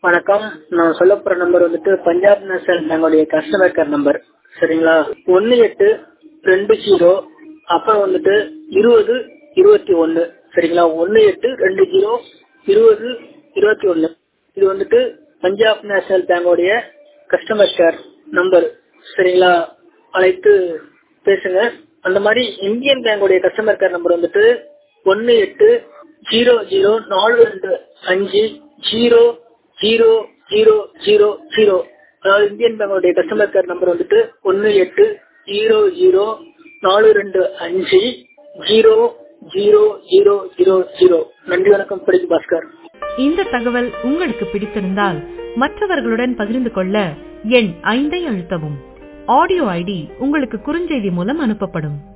வணக்கம் நான் சொல்ல போற நம்பர் வந்துட்டு பஞ்சாப் நேஷனல் பேங்கோடைய கஸ்டமர் கேர் நம்பர் சரிங்களா ஒன்னு எட்டு ரெண்டு ஜீரோ அப்புறம் வந்துட்டு இருபது இருபத்தி ஒன்னு சரிங்களா ஒன்னு எட்டு ரெண்டு ஜீரோ இருபது இருபத்தி ஒன்னு இது வந்துட்டு பஞ்சாப் நேஷனல் பேங்கோடைய கஸ்டமர் கேர் நம்பர் சரிங்களா அழைத்து பேசுங்க அந்த மாதிரி இந்தியன் பேங்கோடைய கஸ்டமர் கேர் நம்பர் வந்துட்டு ஒன்னு எட்டு ஜீரோ ஜீரோ நாலு ரெண்டு அஞ்சு zero zero zero zero zero அதாவது இந்தியன் பேங்கோடைய கஸ்டமர் கேர் நம்பர் வந்துட்டு ஒன்னு எட்டு ஜீரோ ஜீரோ நாலு ரெண்டு அஞ்சு zero zero zero zero zero நன்றி வணக்கம் பிடிக்கு பாஸ்கர் இந்த தகவல் உங்களுக்கு பிடித்திருந்தால் மற்றவர்களுடன் பகிர்ந்து கொள்ள எண் ஐந்தை அழுத்தவும் ஆடியோ ஐடி உங்களுக்கு குறுஞ்செய்தி மூலம் அனுப்பப்படும்